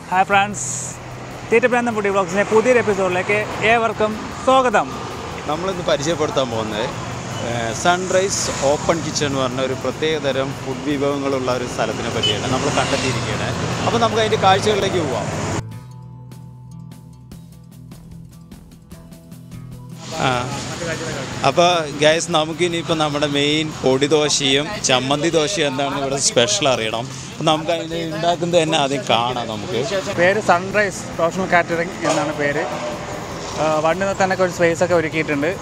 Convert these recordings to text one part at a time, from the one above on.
Hi friends തീറ്റപ്രാന്തം foodie ബ്ലോഗ്സിൻ്റെ പുതിയൊരു എപ്പിസോഡിലേക്ക് ഏവർക്കും സ്വാഗതം നമ്മളിന്ന് പരിചയപ്പെടുത്താൻ പോകുന്നത് സൺറൈസ് ഓപ്പൺ കിച്ചൺ എന്ന് പറഞ്ഞ ഒരു പ്രത്യേകതരം ഫുഡ് വിഭവങ്ങളുള്ള ഒരു സ്ഥലത്തിനെ പറ്റിയാണ് നമ്മൾ കണ്ടെത്തിയിരിക്കുകയാണ് അപ്പോൾ നമുക്ക് അതിൻ്റെ കാഴ്ചകളിലേക്ക് പോവാം ആ അപ്പോൾ ഗൈസ് നമുക്ക് ഇനിയിപ്പോൾ നമ്മുടെ മെയിൻ പൊടി ദോശയും ചമ്മന്തി ദോശയും എന്താണെന്ന് ഇവിടെ സ്പെഷ്യൽ അറിയണം അപ്പോൾ നമുക്ക് അതിന് ഉണ്ടാക്കുന്നത് തന്നെ ആദ്യം കാണാം നമുക്ക് പേര് സൺറൈസ് പ്രൊഫഷണൽ കാറ്ററിംഗ് എന്നാണ് പേര് വണ്ടി തന്നെ ഒരു സ്പേസ് ഒക്കെ ഒരുക്കിയിട്ടുണ്ട്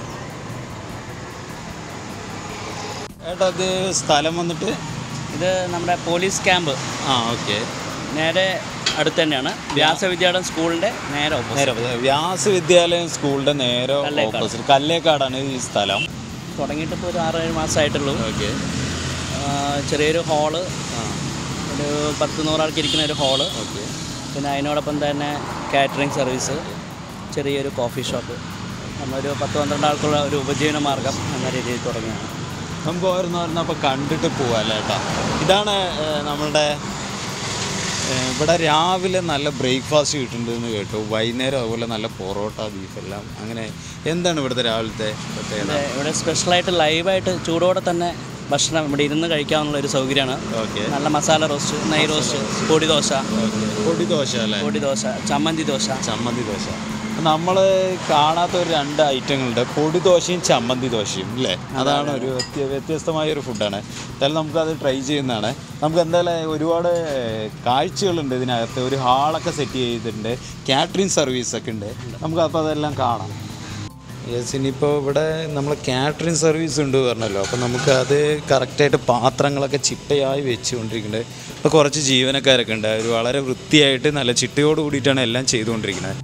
ഏട്ടാ അത് സ്ഥലം വന്നിട്ട് ഇത് നമ്മുടെ പോലീസ് ക്യാമ്പ് ആ ഓക്കെ നേരെ അടുത്ത് തന്നെയാണ് വ്യാസവിദ്യാലയം സ്കൂളിൻ്റെ നേരെ ഓപ്പോസിറ്റ് നേരെ വ്യാസവിദ്യാലയം സ്കൂളിന്റെ നേരെ കല്ലേക്കാട്. ഓപ്പോസിറ്റ് കല്ലേക്കാടാണ് ഈ സ്ഥലം തുടങ്ങിയിട്ട് ഇപ്പോൾ ഒരു ആറേഴ് മാസമായിട്ടുള്ളൂ ഓക്കെ ആ, ചെറിയൊരു ഹാള് ഒരു പത്ത് നൂറാൾക്ക് ഇരിക്കുന്ന ഒരു ഹാള് ഓക്കെ പിന്നെ അതിനോടൊപ്പം തന്നെ കാറ്ററിംഗ് സർവീസ് ചെറിയൊരു കോഫി ഷോപ്പ് നമ്മളൊരു പത്ത് പന്ത്രണ്ട് ആൾക്കുള്ള ഒരു ഉപജീവന മാർഗം എന്ന രീതിയിൽ തുടങ്ങിയാണ് നമുക്ക് ഓരോന്ന് പറഞ്ഞപ്പോൾ കണ്ടിട്ട് പോവാല്ലേ ഏട്ടാ ഇതാണ് ഏഹ്, നമ്മളുടെ ഏഹ്, ഇവിടെ രാവിലെ നല്ല ബ്രേക്ക്ഫാസ്റ്റ് കിട്ടുന്നുണ്ടെന്ന് കേട്ടു വൈകുന്നേരം അതുപോലെ നല്ല പൊറോട്ട ബീഫ് എല്ലാം അങ്ങനെ എന്താണ് ഇവിടുത്തെ രാവിലത്തെ പ്രത്യേകത ഇവിടെ ഇവിടെ സ്പെഷ്യലായിട്ട് ലൈവായിട്ട് ചൂടോടെ തന്നെ ഭക്ഷണം ഇവിടെ ഇരുന്ന് കഴിക്കാവുന്ന ഒരു സൗകര്യമാണ് ഓക്കെ നല്ല മസാല റോസ്റ്റ് നെയ് റോസ്റ്റ് പൊടി ദോശ പൊടി ദോശ അല്ലേ പൊടി ദോശ ചമ്മന്തി ദോശ ചമ്മന്തി ദോശ നമ്മൾ കാണാത്ത ഒരു രണ്ട് ഐറ്റങ്ങളുണ്ട് പൊടി ദോശയും ചമ്മന്തി ദോശയും അല്ലേ അതാണ് ഒരു വ്യത്യ വ്യത്യസ്തമായ ഒരു ഫുഡാണ് എന്തായാലും നമുക്കത് ട്രൈ ചെയ്യുന്നതാണ് നമുക്ക് എന്തായാലും ഒരുപാട് കാഴ്ചകളുണ്ട് ഇതിനകത്ത് ഒരു ഹാളൊക്കെ സെറ്റ് ചെയ്തിട്ടുണ്ട് കാറ്ററിംഗ് സർവീസ് ഒക്കെ ഉണ്ട് നമുക്ക് അപ്പോൾ അതെല്ലാം കാണാം യെസ് ഇനിയിപ്പോൾ ഇവിടെ നമ്മൾ കാറ്ററിംഗ് സർവീസ് ഉണ്ട് പറഞ്ഞല്ലോ അപ്പോൾ നമുക്ക് അത് കറക്റ്റായിട്ട് പാത്രങ്ങളൊക്കെ ചിട്ടയായി വെച്ചുകൊണ്ടിരിക്കുന്നുണ്ട് ഇപ്പോൾ കുറച്ച് ജീവനക്കാരൊക്കെ ഉണ്ട് അവർ വളരെ വൃത്തിയായിട്ട് നല്ല ചിട്ടയോട് കൂടിയിട്ടാണ് എല്ലാം ചെയ്തുകൊണ്ടിരിക്കുന്നത്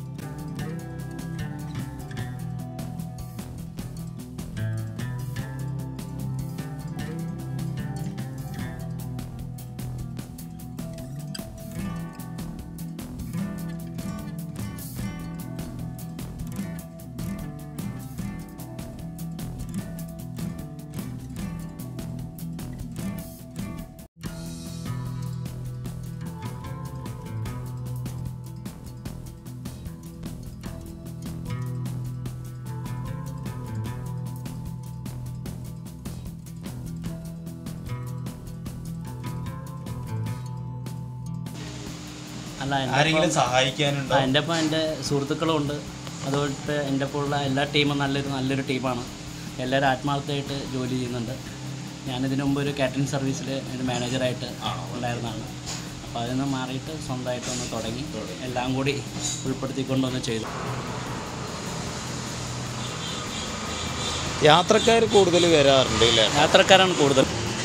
അല്ല എൻ്റെ ആരെങ്കിലും സഹായിക്കാനുണ്ടോ ആ, എൻ്റെ ഒപ്പം എൻ്റെ സുഹൃത്തുക്കളും ഉണ്ട് അതുപോലെ എൻ്റെ ഒപ്പം ഉള്ള എല്ലാ ടീമും നല്ലൊരു നല്ലൊരു ടീമാണ് എല്ലാവരും ആത്മാർത്ഥമായിട്ട് ജോലി ചെയ്യുന്നുണ്ട് ഞാനിതിനു മുമ്പ് ഒരു കാറ്ററിംഗ് സർവീസിൽ ഒരു മാനേജറായിട്ട് ഉണ്ടായിരുന്നതാണ് അപ്പോൾ അതിൽ നിന്ന് മാറിയിട്ട് സ്വന്തമായിട്ട് ഒന്ന് തുടങ്ങി എല്ലാം കൂടി ഉൾപ്പെടുത്തിക്കൊണ്ടൊന്ന് ചെയ്തു യാത്രക്കാർ കൂടുതൽ വരാറുണ്ട് അല്ലേ യാത്രക്കാരാണ് കൂടുതൽ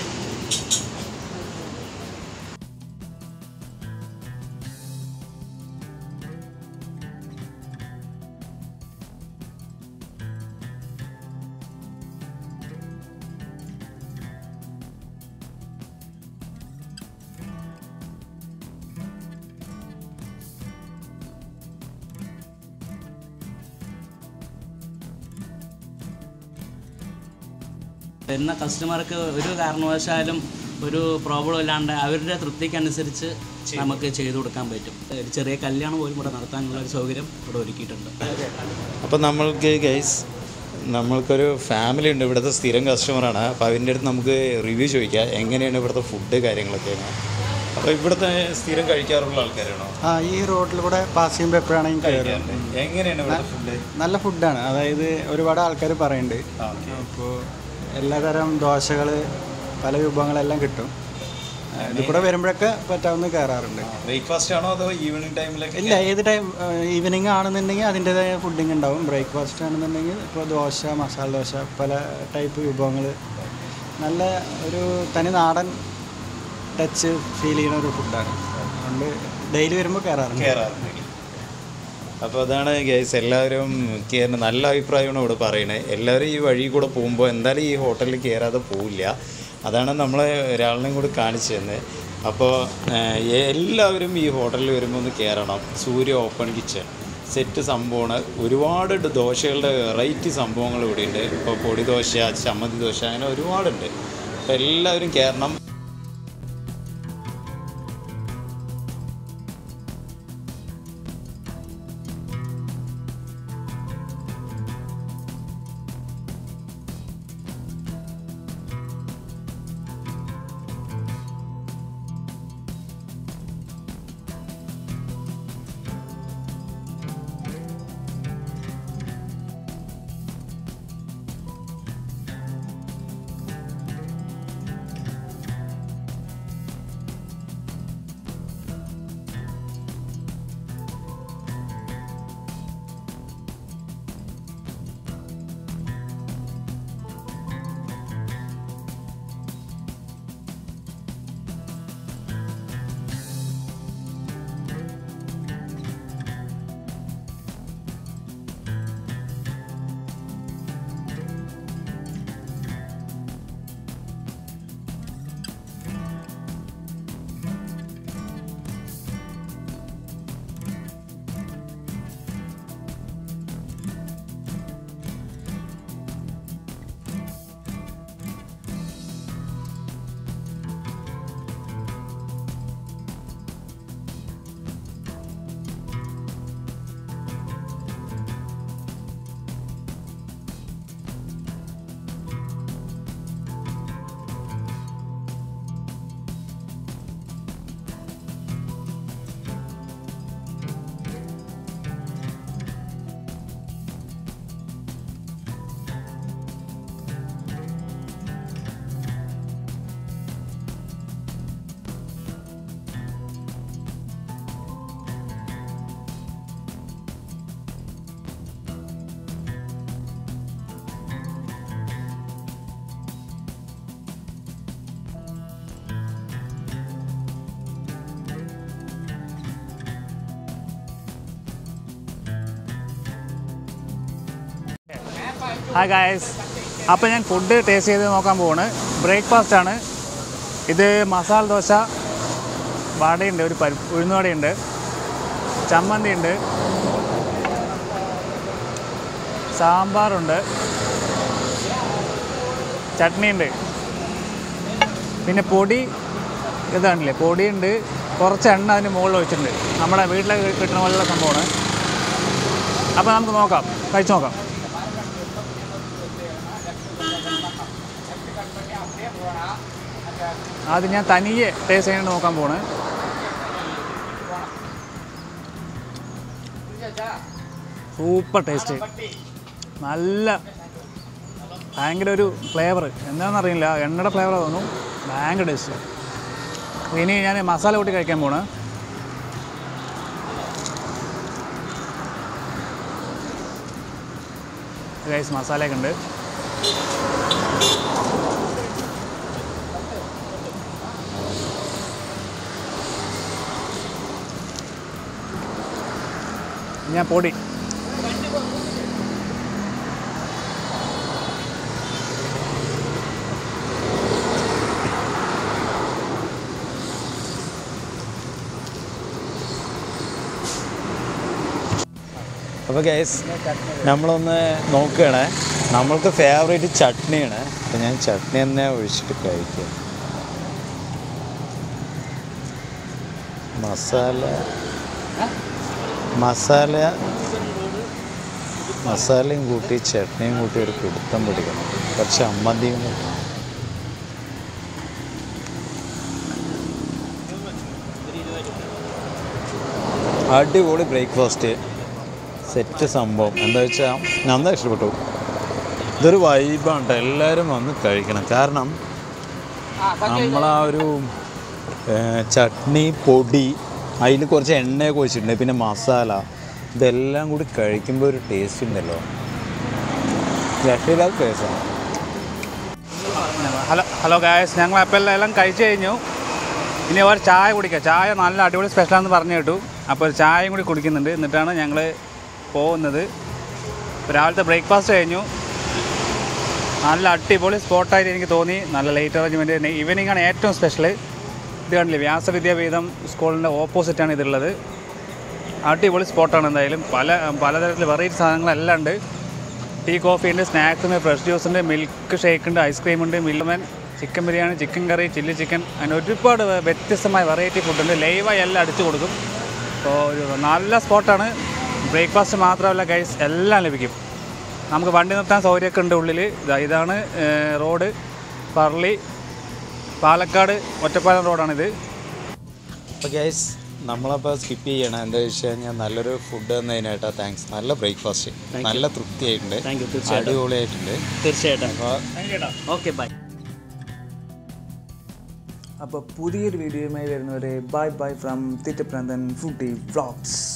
വരുന്ന കസ്റ്റമർക്ക് ഒരു കാരണവശാലും ഒരു പ്രോബ്ലം ഇല്ലാണ്ട് അവരുടെ തൃപ്തിക്കനുസരിച്ച് നമുക്ക് ചെയ്തു കൊടുക്കാൻ പറ്റും ഒരു ചെറിയ കല്യാണം പോലും ഇവിടെ നടത്താനുള്ള ഒരു സൗകര്യം ഇവിടെ ഒരുക്കിയിട്ടുണ്ട് അപ്പോൾ നമ്മൾക്ക് ഗൈസ് നമ്മൾക്കൊരു ഫാമിലി ഉണ്ട് ഇവിടുത്തെ സ്ഥിരം കസ്റ്റമറാണ് അപ്പോൾ അതിൻ്റെ അടുത്ത് നമുക്ക് റിവ്യൂ ചോദിക്കാം എങ്ങനെയാണ് ഇവിടുത്തെ ഫുഡ് കാര്യങ്ങളൊക്കെയാണ് അപ്പോൾ ഇവിടുത്തെ സ്ഥിരം കഴിക്കാറുള്ള ആൾക്കാരാണോ ആ ഈ റോഡിൽ കൂടെ പാസ് ചെയ്യുമ്പോൾ എപ്പോഴാണെങ്കിലും കയറും കഴിക്കാറുണ്ട് എങ്ങനെയാണ് ഇവിടുത്തെ ഫുഡ് നല്ല ഫുഡാണ് അതായത് ഒരുപാട് ആൾക്കാർ പറയുന്നുണ്ട് അപ്പോൾ എല്ലാതരം ദോശകൾ പല വിഭവങ്ങളെല്ലാം കിട്ടും ആ, ഇത് കൂടെ വരുമ്പോഴൊക്കെ പറ്റാവുന്ന കയറാറുണ്ട് ബ്രേക്ക്ഫാസ്റ്റ് ആണോ അതോ ഈവനിങ് ടൈമിലൊക്കെ ഇല്ല ഏത് ടൈം ഈവനിങ് ആണെന്നുണ്ടെങ്കിൽ അതിൻ്റെതായ ഫുഡിങ് ഉണ്ടാവും ബ്രേക്ക്ഫാസ്റ്റ് ആണെന്നുണ്ടെങ്കിൽ ഇപ്പോൾ ദോശ മസാല ദോശ പല ടൈപ്പ് വിഭവങ്ങൾ നല്ല ഒരു തനി നാടൻ ടച്ച് ഫീൽ ചെയ്യുന്ന ഒരു ഫുഡാണ് അതുകൊണ്ട് ഡെയിലി വരുമ്പോൾ കയറാറുണ്ട് കയറാറുണ്ട് അപ്പോൾ അതാണ് ഗൈസ് എല്ലാവരും കയറുന്ന നല്ല അഭിപ്രായമാണ് ഇവിടെ പറയുന്നത് എല്ലാവരും ഈ വഴി കൂടെ പോകുമ്പോൾ എന്തായാലും ഈ ഹോട്ടലിൽ കയറാതെ പോവില്ല അതാണ് നമ്മളെ ഒരാളിനെയും കൂടി കാണിച്ചു തന്നത് അപ്പോൾ എല്ലാവരും ഈ ഹോട്ടലിൽ വരുമ്പോൾ ഒന്ന് കയറണം സൂര്യ ഓപ്പൺ കിച്ചൺ സെറ്റ് സംഭവമാണ് ഒരുപാട് ദോശകളുടെ വെറൈറ്റി സംഭവങ്ങൾ ഇവിടെ ഉണ്ട് ഇപ്പോൾ പൊടി ദോശ ചമ്മന്തി ദോശ അങ്ങനെ ഒരുപാടുണ്ട് അപ്പോൾ എല്ലാവരും കയറണം ഹായ് ഗായസ് അപ്പോൾ ഞാൻ ഫുഡ് ടേസ്റ്റ് ചെയ്ത് നോക്കാൻ പോവാണ് ബ്രേക്ക്ഫാസ്റ്റ് ആണ് ഇത് മസാല ദോശ വടയുണ്ട് ഒരു പരി ഉഴുന്നുവടയുണ്ട് ചമ്മന്തി ഉണ്ട് സാമ്പാറുണ്ട് ചട്നി ഉണ്ട് പിന്നെ പൊടി ഇതാണല്ലേ പൊടിയുണ്ട് കുറച്ച് എണ്ണ അതിന് മുകളിൽ ഒഴിച്ചിട്ടുണ്ട് നമ്മുടെ വീട്ടിലൊക്കെ കിട്ടുന്ന പോലുള്ള സംഭവമാണ് അപ്പോൾ നമുക്ക് നോക്കാം കഴിച്ചു നോക്കാം ആദ്യം ഞാൻ തനിയെ ടേസ്റ്റ് ചെയ്യാൻ നോക്കാൻ പോണ് സൂപ്പർ ടേസ്റ്റ് നല്ല ഭയങ്കര ഒരു ഫ്ലേവർ എന്താണെന്ന് അറിയില്ല എണ്ണയുടെ ഫ്ലേവർ തോന്നും ഭയങ്കര ടേസ്റ്റ് ഇനി ഞാൻ മസാല കൂട്ടി കഴിക്കാൻ പോണ് ഗൈസ് മസാലയൊക്കെ ഉണ്ട് ഞാൻ പൊടി അപ്പോൾ ഗൈസ് നമ്മളൊന്ന് നോക്കുകയാണേ നമ്മൾക്ക് ഫേവറേറ്റ് ചട്നിയാണ് അപ്പോൾ ഞാൻ ചട്നി തന്നെ ഒഴിച്ചിട്ട് കഴിക്കുക മസാല മസാല മസാലയും കൂട്ടി ചട്നിയും കൂട്ടി ഒരു പിടുത്തം പിടിക്കണം കുറച്ച് അമ്മന്തിയും കൂട്ടി അടിപൊളി ബ്രേക്ക്ഫാസ്റ്റ് സെറ്റ് സംഭവം എന്താ വെച്ചാൽ നന്നായി ഇഷ്ടപ്പെട്ടു ഇതൊരു വൈബാണ് ട്ടോ. എല്ലാവരും വന്ന് കഴിക്കണം കാരണം നമ്മളാ ഒരു ഏ, ചട്നി പൊടി അതിൽ കുറച്ച് എണ്ണയൊക്കെ ഒഴിച്ചിട്ടുണ്ട് പിന്നെ മസാല ഇതെല്ലാം കൂടി കഴിക്കുമ്പോൾ ഒരു ടേസ്റ്റ് ഉണ്ടല്ലോ രക്ഷയില്ലാത്ത ടേസ്റ്റാണ് ഹലോ ഹലോ ഗായസ് ഞങ്ങൾ അപ്പോൾ എല്ലാം എല്ലാം കഴിച്ചു കഴിഞ്ഞു ഇനി ഒരു ചായ കുടിക്കാം ചായ നല്ല അടിപൊളി സ്പെഷ്യലാണെന്ന് പറഞ്ഞു കേട്ടു അപ്പോൾ ഒരു ചായയും കൂടി കുടിക്കുന്നുണ്ട് എന്നിട്ടാണ് ഞങ്ങൾ പോകുന്നത് ഇപ്പോൾ രാവിലത്തെ ബ്രേക്ക്ഫാസ്റ്റ് കഴിഞ്ഞു നല്ല അടിപൊളി സ്പോട്ടായിട്ട് എനിക്ക് തോന്നി നല്ല ലേറ്റ് അറേഞ്ച്മെൻറ്റ് ഈവനിങ് ആണ് ഏറ്റവും സ്പെഷ്യൽ ഇത് കണ്ടില്ലേ വ്യാസവിദ്യാപീഠം സ്കൂളിൻ്റെ ഓപ്പോസിറ്റാണ് ഇതുള്ളത് അടിപൊളി സ്പോട്ടാണ് എന്തായാലും പല പലതരത്തിൽ വെറൈറ്റി സാധനങ്ങളെല്ലാം ഉണ്ട് ടീ കോഫി ഉണ്ട് സ്നാക്സ് ഉണ്ട് ഫ്രഷ് ജ്യൂസ് ഉണ്ട് മിൽക്ക് ഷേക്ക് ഉണ്ട് ഐസ്ക്രീം ഉണ്ട് മിൽമൻ chicken biryani chicken curry chilli chicken അങ്ങനെ ഒരുപാട് വെ- വ്യത്യസ്തമായ വെറൈറ്റി ഫുഡുണ്ട് ലൈവായി എല്ലാം അടിച്ചു കൊടുക്കും അപ്പോൾ ഒരു നല്ല സ്പോട്ടാണ് ബ്രേക്ക്ഫാസ്റ്റ് മാത്രമല്ല ഗൈസ് എല്ലാം ലഭിക്കും നമുക്ക് വണ്ടി നിർത്താൻ സൗകര്യമൊക്കെ ഉണ്ട് ഉള്ളിൽ ഇതാ ഇതാണ് ഏഹ്, റോഡ് പറളി പാലക്കാട് ഒറ്റപ്പാലം റോഡാണിത് അപ്പോൾ ഗൈസ് നമ്മളപ്പോൾ സ്കിപ്പ് ചെയ്യണം എന്താ വെച്ച് കഴിഞ്ഞാൽ നല്ലൊരു ഫുഡ് തന്നതിനായിട്ടാ താങ്ക്സ് നല്ല ബ്രേക്ക്ഫാസ്റ്റ് നല്ല തൃപ്തിയായിട്ടുണ്ട് താങ്ക് യു തീർച്ചയായിട്ടും അടിപൊളിയായിട്ടുണ്ട് തീർച്ചയായിട്ടും അപ്പോൾ ഓക്കെ ബൈ അപ്പോൾ പുതിയൊരു വീഡിയോയുമായി വരുന്നവരെ bye bye from Theettapranthan foodie vlogs